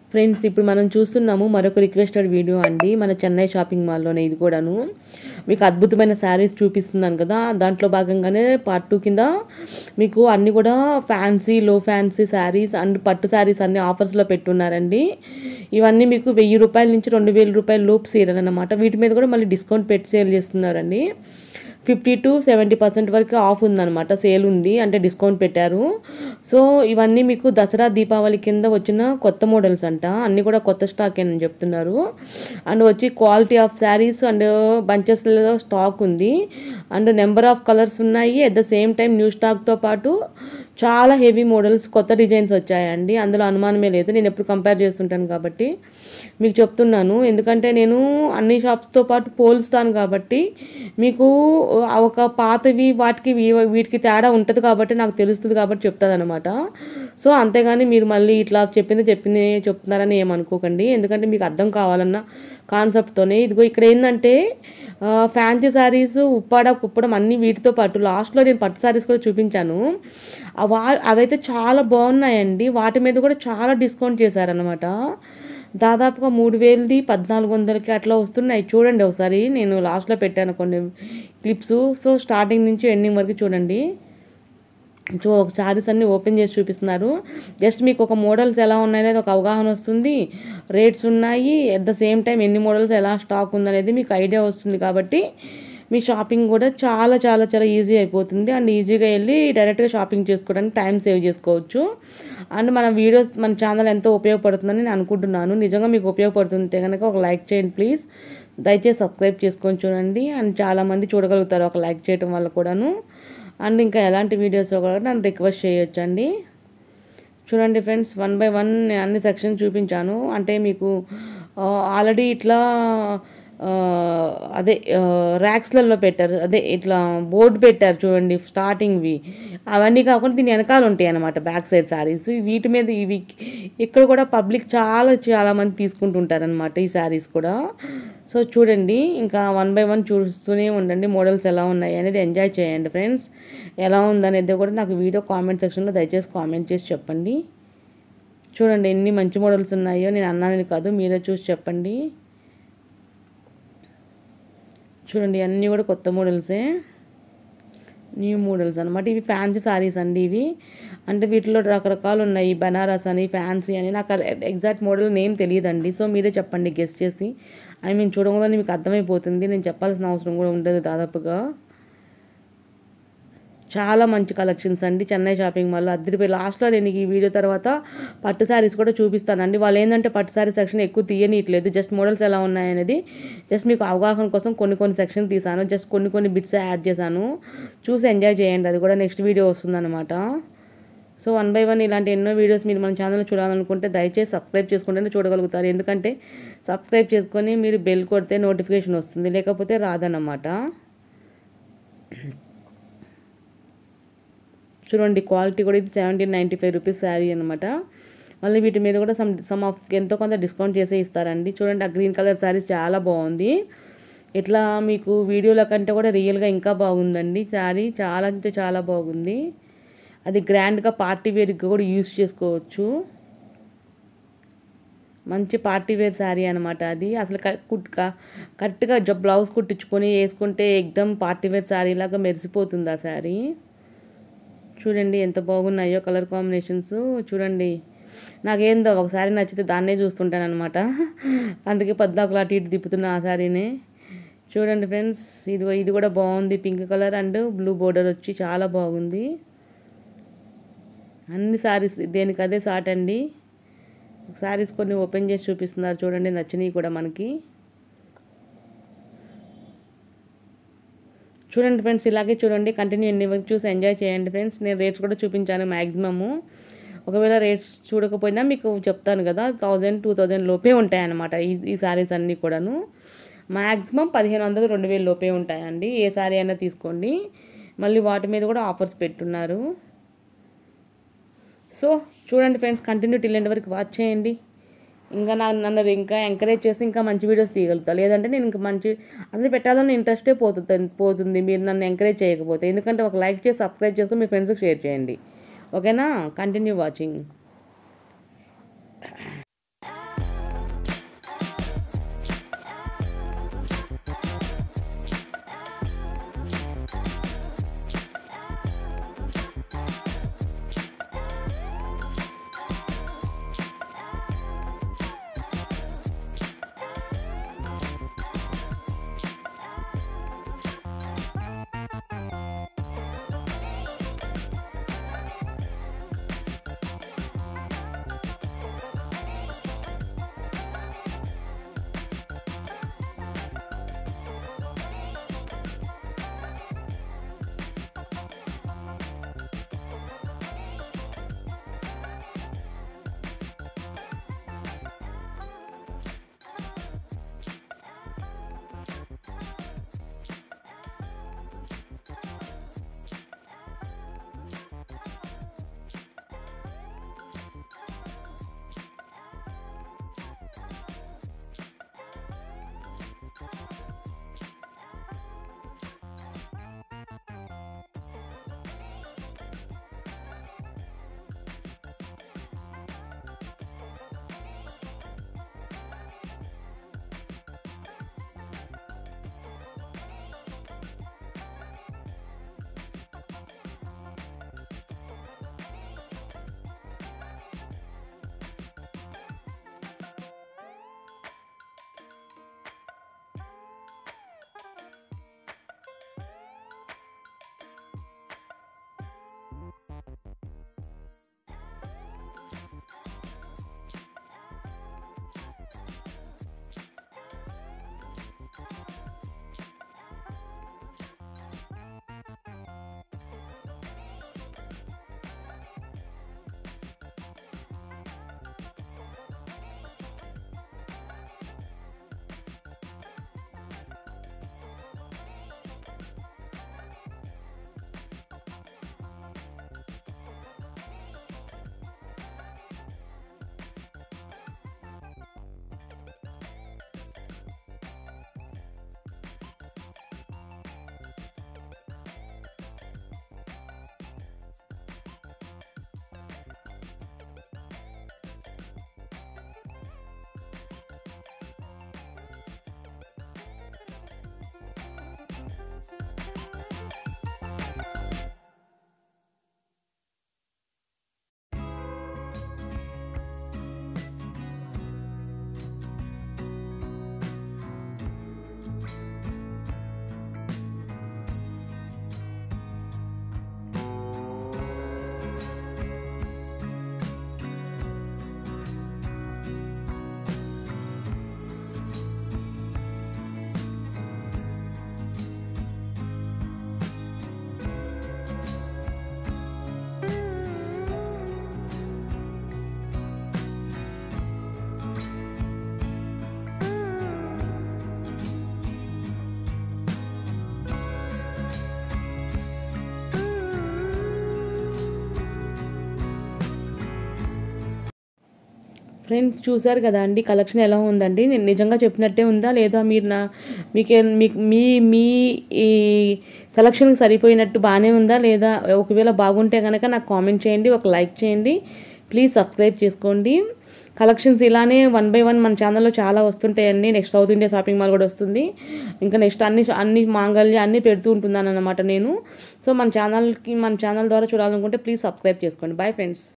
friends ఇప్పుడు మనం చూస్తున్నాము మరొక రిక్వెస్టెడ్ వీడియో అండి మన చెన్నై షాపింగ్ మాల్లోనే ఇది కూడాను మీకు అద్భుతమైన శారీస్ చూపిస్తున్నాను కదా దాంట్లో భాగంగానే పార్ట్ టూ కింద మీకు అన్నీ కూడా ఫ్యాన్సీ లో ఫ్యాన్సీ శారీస్ అండ్ పట్టు శారీస్ అన్ని ఆఫర్స్లో పెట్టున్నారండి ఇవన్నీ మీకు వెయ్యి రూపాయల నుంచి రెండు వేల రూపాయల లోపు సీరలు అనమాట వీటి మీద కూడా మళ్ళీ డిస్కౌంట్ పెట్టి సేల్ చేస్తున్నారండి ఫిఫ్టీ టు సెవెంటీ పర్సెంట్ వరకు ఆఫ్ ఉందన్నమాట సేల్ ఉంది అంటే డిస్కౌంట్ పెట్టారు సో ఇవన్నీ మీకు దసరా దీపావళి కింద వచ్చిన కొత్త మోడల్స్ అంట అన్నీ కూడా కొత్త స్టాక్ అని చెప్తున్నారు అండ్ వచ్చి క్వాలిటీ ఆఫ్ శారీస్ అండ్ బంచెస్లో స్టాక్ ఉంది అండ్ నెంబర్ ఆఫ్ కలర్స్ ఉన్నాయి at the same time new స్టాక్తో పాటు చాలా హెవీ మోడల్స్ కొత్త డిజైన్స్ వచ్చాయండి అందులో అనుమానమే లేదు నేను ఎప్పుడు కంపేర్ చేస్తుంటాను కాబట్టి మీకు చెప్తున్నాను ఎందుకంటే నేను అన్ని షాప్స్తో పాటు పోలుస్తాను కాబట్టి మీకు ఆ ఒక పాతవి వాటికి వీ- వీటికి తేడా ఉంటుంది కాబట్టి నాకు తెలుస్తుంది కాబట్టి చెప్తాను అనమాట సో అంతేగాని మీరు మళ్ళీ ఇట్లా చెప్పింది చెప్పింది చెప్తున్నారని ఏమనుకోకండి ఎందుకంటే మీకు అర్థం కావాలన్న కాన్సెప్ట్తోనే ఇదిగో ఇక్కడ ఏంటంటే ఫ్యాన్సీ శారీస్ ఉప్పాడ కుప్పడం అన్ని వీటితో పాటు లాస్ట్లో నేను పట్టు శారీస్ కూడా చూపించాను ఆ వా అవైతే చాలా బాగున్నాయండి వాటి మీద కూడా చాలా డిస్కౌంట్ చేశారనమాట దాదాపుగా మూడు వేలది పద్నాలుగు వందలకి అట్లా వస్తున్నాయి చూడండి ఒకసారి నేను లాస్ట్లో పెట్టాను కొన్ని క్లిప్స్ సో స్టార్టింగ్ నుంచి ఎండింగ్ వరకు చూడండి సో ఒక శారీస్ అన్ని ఓపెన్ చేసి చూపిస్తున్నారు జస్ట్ మీకు ఒక మోడల్స్ ఎలా ఉన్నాయనేది ఒక అవగాహన వస్తుంది రేట్స్ ఉన్నాయి అట్ ద సేమ్ టైం ఎన్ని మోడల్స్ ఎలా స్టాక్ ఉందనేది మీకు ఐడియా వస్తుంది కాబట్టి మీ షాపింగ్ కూడా చాలా చాలా చాలా ఈజీ అయిపోతుంది అండ్ ఈజీగా వెళ్ళి డైరెక్ట్గా షాపింగ్ చేసుకోవడానికి టైం సేవ్ చేసుకోవచ్చు అండ్ మన వీడియోస్ మన ఛానల్ ఎంతో ఉపయోగపడుతుందని నేను అనుకుంటున్నాను నిజంగా మీకు ఉపయోగపడుతుంటే కనుక ఒక లైక్ చేయండి ప్లీజ్ దయచేసి సబ్స్క్రైబ్ చేసుకొని చూడండి అండ్ చాలామంది చూడగలుగుతారు ఒక లైక్ చేయడం వల్ల కూడాను అండ్ ఇంకా ఎలాంటి వీడియోస్ కూడా నన్ను రిక్వెస్ట్ చేయొచ్చండి చూడండి ఫ్రెండ్స్ వన్ బై వన్ నేను అన్ని సెక్షన్స్ చూపించాను అంటే మీకు ఆల్రెడీ ఇట్లా ఆ, అదే ర్యాక్స్లలో పెట్టారు అదే ఇట్లా బోర్డు పెట్టారు చూడండి స్టార్టింగ్వి అవన్నీ కాకుండా దీని వెనకాల ఉంటాయి అన్నమాట బ్యాక్ సైడ్ శారీస్ వీటి మీద ఇవి ఇక్కడ కూడా పబ్లిక్ చాలా చాలా మంది తీసుకుంటుంటారనమాట ఈ శారీస్ కూడా సో చూడండి ఇంకా వన్ బై వన్ చూస్తూనే ఉండండి మోడల్స్ ఎలా ఉన్నాయి అనేది ఎంజాయ్ చేయండి ఫ్రెండ్స్ ఎలా ఉందనేది కూడా నాకు వీడియో కామెంట్ సెక్షన్లో దయచేసి కామెంట్ చేసి చెప్పండి చూడండి ఎన్ని మంచి మోడల్స్ ఉన్నాయో నేను అన్నానని కాదు మీరే చూసి చెప్పండి చూడండి అన్నీ కూడా కొత్త మోడల్సే న్యూ మోడల్స్ అనమాట ఇవి ఫ్యాన్సీ శారీస్ అండి ఇవి అంటే వీటిలో రకరకాలు ఉన్నాయి బనారస్ అని ఫ్యాన్సీ అని నాకు ఎగ్జాక్ట్ మోడల్ నేమ్ తెలియదండి సో మీరే చెప్పండి గెస్ట్ చేసి ఐ మీన్ చూడగానే మీకు అర్థమైపోతుంది నేను చెప్పాల్సిన అవసరం కూడా ఉండదు దాదాపుగా చాలా మంచి కలెక్షన్స్ అండి చెన్నై షాపింగ్ మాల్లో అద్దరిపోయి లాస్ట్లో నేను ఈ వీడియో తర్వాత పట్టు శారీస్ కూడా చూపిస్తానండి వాళ్ళు ఏంటంటే పట్టు శారీ సెక్షన్ ఎక్కువ తీయనీయట్లేదు జస్ట్ మోడల్స్ ఎలా ఉన్నాయనేది జస్ట్ మీకు అవగాహన కోసం కొన్ని కొన్ని సెక్షన్ తీసాను జస్ట్ కొన్ని కొన్ని బిట్స్ యాడ్ చేశాను చూసి ఎంజాయ్ చేయండి అది కూడా నెక్స్ట్ వీడియో వస్తుందన్నమాట సో వన్ బై వన్ ఇలాంటి ఎన్నో వీడియోస్ మీరు మన ఛానల్ చూడాలనుకుంటే దయచేసి సబ్స్క్రైబ్ చేసుకుంటేనే చూడగలుగుతారు ఎందుకంటే సబ్స్క్రైబ్ చేసుకొని మీరు బెల్ కొడితే నోటిఫికేషన్ వస్తుంది లేకపోతే రాదన్నమాట చూడండి క్వాలిటీ కూడా ఇది seventeen ninety five rupees sari అనమాట మళ్ళీ వీటి మీద కూడా సమ్ సమ్ ఆఫ్ ఎంతో కొంత డిస్కౌంట్ చేసే ఇస్తారండి చూడండి ఆ గ్రీన్ కలర్ శారీ చాలా బాగుంది ఇట్లా మీకు వీడియోల కంటే కూడా రియల్గా ఇంకా బాగుందండి శారీ చాలా అంటే చాలా బాగుంది అది గ్రాండ్గా పార్టీ వేర్గా కూడా యూస్ చేసుకోవచ్చు మంచి పార్టీ వేర్ శారీ అనమాట అది అసలు క- కుట్ క- కరెక్ట్గా జ బ్లౌజ్ కుట్టించుకొని వేసుకుంటే ఎగ్దమ్ పార్టీ వేర్ శారీ లాగా మెరిసిపోతుంది ఆ శారీ చూడండి ఎంత బాగున్నాయో కలర్ కాంబినేషన్స్ చూడండి నాకేందో ఒక శారీ నచ్చితే దాన్నే చూస్తుంటాను అనమాట అందుకే పద్దాకులు అటు ఇటు తిప్పుతున్నా ఆ శారీనే చూడండి ఫ్రెండ్స్ ఇది ఇది కూడా బాగుంది pink colour and blue border వచ్చి చాలా బాగుంది అన్ని శారీస్ దేనికి అదే సాట్ అండి శారీస్ కొన్ని ఓపెన్ చేసి చూపిస్తున్నారు చూడండి నచ్చినవి కూడా మనకి చూడండి ఫ్రెండ్స్ ఇలాగే చూడండి కంటిన్యూ ఎన్ని వరకు చూసి ఎంజాయ్ చేయండి ఫ్రెండ్స్ నేను రేట్స్ కూడా చూపించాను మ్యాక్సిమము ఒకవేళ రేట్స్ చూడకపోయినా మీకు చెప్తాను కదా థౌజండ్ టూ థౌజండ్ లోపే ఉంటాయన్నమాట ఈ ఈ శారీస్ అన్నీ కూడాను మ్యాక్సిమం పదిహేను వందలు రెండు వేలు లోపే ఉంటాయండి ఏ శారీ అయినా తీసుకోండి మళ్ళీ వాటి మీద కూడా ఆఫర్స్ పెట్టున్నారు సో చూడండి ఫ్రెండ్స్ కంటిన్యూ టిల్ ఎండ్ వరకు వాచ్ చేయండి ఇంకా నా నన్ను ఇంకా ఎంకరేజ్ చేసి ఇంకా మంచి వీడియోస్ తీయగలుగుతా లేదంటే నేను ఇంకా మంచి అసలు పెట్టాలని ఇంట్రెస్టే పోతుంది పోతుంది మీరు నన్ను ఎంకరేజ్ చేయకపోతే ఎందుకంటే ఒక లైక్ చేసి సబ్స్క్రైబ్ చేసుకొని మీ ఫ్రెండ్స్కి షేర్ చేయండి ఓకేనా కంటిన్యూ వాచింగ్ I ఫ్రెండ్స్ చూసారు కదా అండి కలెక్షన్ ఎలా ఉందండి నేను నిజంగా చెప్పినట్టే ఉందా లేదా మీరు నా మీకే మీకు మీ మీ ఈ సెలక్షన్కి సరిపోయినట్టు బాగానే ఉందా లేదా ఒకవేళ బాగుంటే కనుక నాకు కామెంట్ చేయండి ఒక లైక్ చేయండి ప్లీజ్ సబ్స్క్రైబ్ చేసుకోండి కలెక్షన్స్ ఇలానే వన్ బై వన్ మన ఛానల్లో చాలా వస్తుంటాయండి next South India shopping mall కూడా వస్తుంది ఇంకా నెక్స్ట్ అన్ని అన్ని మాంగళ్య అన్ని పెడుతూ ఉంటున్నాను అనమాట నేను సో మన ఛానల్కి మన ఛానల్ ద్వారా చూడాలనుకుంటే ప్లీజ్ సబ్స్క్రైబ్ చేసుకోండి బాయ్ ఫ్రెండ్స్